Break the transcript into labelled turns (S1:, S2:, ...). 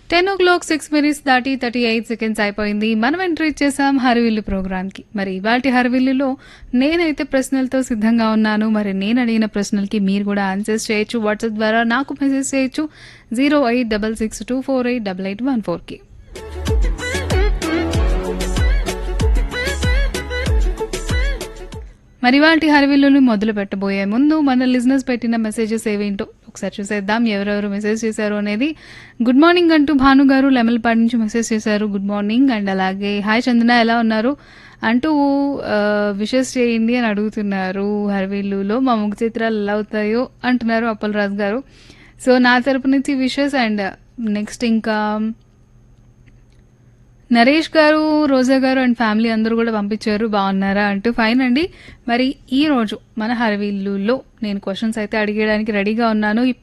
S1: ten o'clock six minutes దాటి thirty eight seconds అయిపోయింది మనం ఎంట్రీ చేసాం హరివిల్లు ప్రోగ్రామ్కి మరి ఇవాటి హరివిల్లులో నేనైతే ప్రశ్నలతో సిద్ధంగా ఉన్నాను మరి నేను అడిగిన ప్రశ్నలకి మీరు కూడా ఆన్సర్స్ చేయొచ్చు వాట్సాప్ ద్వారా నాకు మెసేజ్ చేయొచ్చు zero eight double six two four eight double eight one ఫోర్కి మరి వాటి హరివిల్లుని మొదలు పెట్టబోయే ముందు మన లిజినెస్ పెట్టిన మెసేజెస్ ఏవేంటో ఒకసారి చూసేద్దాం ఎవరెవరు మెసేజ్ చేశారు అనేది గుడ్ మార్నింగ్ అంటూ భాను గారు లెమల్పాడు నుంచి మెసేజ్ చేశారు గుడ్ మార్నింగ్ అండ్ అలాగే హాయ్ చందన ఎలా ఉన్నారు అంటూ విషెస్ చేయండి అని అడుగుతున్నారు హరివిల్లులో మా ముఖ చిత్రాలు ఎలా అవుతాయో అంటున్నారు అప్పలరాజు గారు సో నా తరపు నుంచి విషెస్ అండ్ నెక్స్ట్ ఇంకా నరేష్ గారు రోజా గారు అండ్ ఫ్యామిలీ అందరూ కూడా పంపించారు బాగున్నారా అంటూ ఫైన్ అండి మరి ఈ రోజు మన హరవిల్లులో నేను క్వశ్చన్స్ అయితే అడిగేయడానికి రెడీగా ఉన్నాను